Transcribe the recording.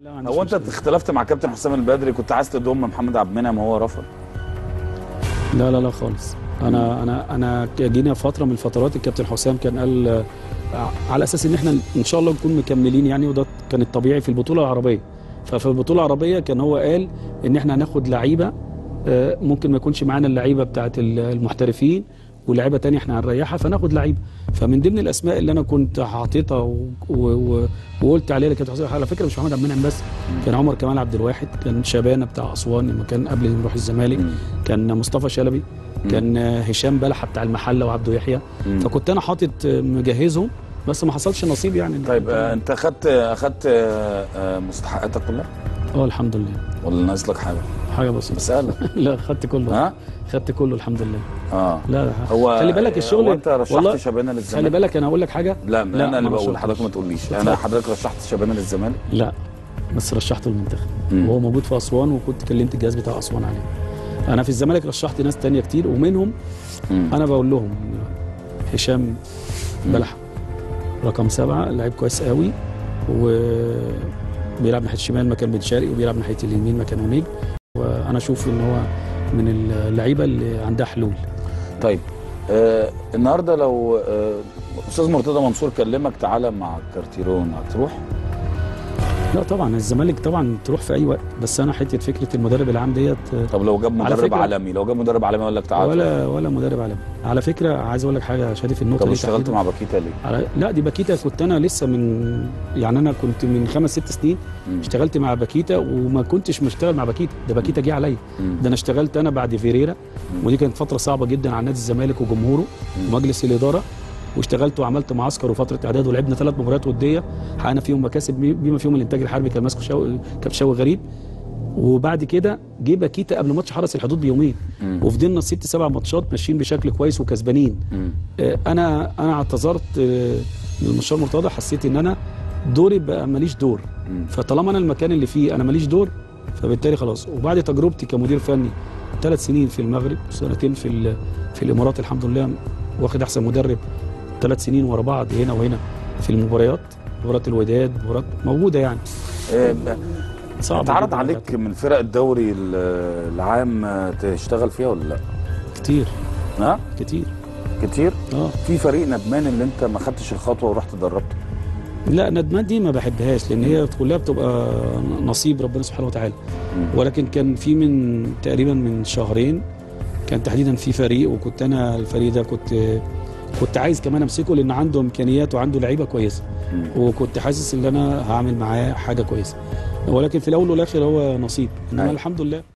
لا ما عنديش هو انت مشكلة. اختلفت مع كابتن حسام البدري كنت عايز تضم محمد عبد المنعم وهو رفض لا لا لا خالص انا انا انا جينا فتره من الفترات الكابتن حسام كان قال آه، على اساس ان احنا ان شاء الله نكون مكملين يعني وده كان الطبيعي في البطوله العربيه ففي البطوله العربيه كان هو قال ان احنا هناخد لعيبه آه، ممكن ما يكونش معانا اللعيبه بتاعت المحترفين ولاعيبه تانية احنا هنريحها فناخد لعيبه فمن ضمن الاسماء اللي انا كنت حاططها و... و... و... وقلت عليها لكابتن حسام على فكره مش محمد عبد المنعم بس كان عمر كمال عبد الواحد كان شبانه بتاع اسوان لما كان قبل ما نروح الزمالك مم. كان مصطفى شلبي كان هشام بلحه بتاع المحله وعبده يحيى مم. فكنت انا حاطط مجهزهم بس ما حصلش نصيب يعني طيب آه، انت اخدت اخدت آه، آه، مستحقاتك كلها اه الحمد لله ولا ناقص لك حاجه حاجه بسيطه بسألك لا خدت كله ها خدت كله الحمد لله اه لا هو خلي بالك الشغل هو انت رشحت والله شبانه خلي للزمالك بالك انا اقول لك حاجه لا, لا، انا اللي ما بقول رشحتش. حضرتك ما تقوليش اتفضل. انا حضرتك رشحت شبانه للزمالك لا بس رشحته المنتخب مم. وهو موجود في اسوان وكنت كلمت الجهاز بتاع اسوان عليه انا في الزمالك رشحت ناس تانية كتير ومنهم مم. انا بقول لهم هشام بلحة رقم سبعة لعيب كويس قوي وبيلعب ناحية الشمال مكان بن شرقي وبيلعب ناحية اليمين مكان ونجم وانا اشوف ان هو من اللعيبة اللي عندها حلول طيب آه النهارده لو آه استاذ مرتضى منصور كلمك تعالى مع كارتيرون هتروح لا طبعا الزمالك طبعا تروح في اي وقت بس انا حته فكره المدرب العام ديت طب لو جاب على مدرب فكرة- عالمي لو جاب مدرب عالمي يقول لك تعالى ولا ولا مدرب عالمي على فكره عايز اقول لك حاجه شادي في النقطه طب دي اشتغلت تحديداً. مع باكيتا ليه؟ على لا دي باكيتا كنت انا لسه من يعني انا كنت من خمس ست سنين مم. اشتغلت مع باكيتا وما كنتش مشتغل مع باكيتا ده باكيتا جه عليا مم. ده انا اشتغلت انا بعد فيريرا مم. ودي كانت فتره صعبه جدا على نادي الزمالك وجمهوره مم. ومجلس الاداره واشتغلت وعملت معسكر وفتره اعداد ولعبنا ثلاث مباريات وديه حققنا فيهم مكاسب بما فيهم الانتاج الحربي كان ماسكه شو... كابتن شوقي غريب وبعد كده جه باكيتا قبل ماتش حرس الحدود بيومين مم. وفضلنا ست سبع ماتشات ماشيين بشكل كويس وكسبانين مم. آه، انا انا اعتذرت آه، من المستشار مرتضى حسيت ان انا دوري بقى ماليش دور مم. فطالما انا المكان اللي فيه انا ماليش دور فبالتالي خلاص وبعد تجربتي كمدير فني ثلاث سنين في المغرب وسنتين في ال- في الامارات الحمد لله واخد احسن مدرب ثلاث سنين ورا بعض هنا وهنا في المباريات مباراه الوداد مباراه موجوده يعني آه، صعب اتعرض جداً عليك من فرق الدوري ال- العام آه، تشتغل فيها ولا لا؟ كتير ها؟ كتير كتير؟ اه في فريق ندمان اللي انت ما خدتش الخطوه ورحت دربته لا ندمان دي ما بحبهاش لان هي كلها بتبقى نصيب ربنا سبحانه وتعالى مم. ولكن كان في من تقريبا من شهرين كان تحديدا في فريق وكنت انا الفريق ده كنت كنت عايز كمان امسكه لان عنده امكانيات وعنده لعيبه كويسه مم. وكنت حاسس ان انا هعمل معاه حاجه كويسه ولكن في الاول والاخر هو نصيب انما أيوة. الحمد لله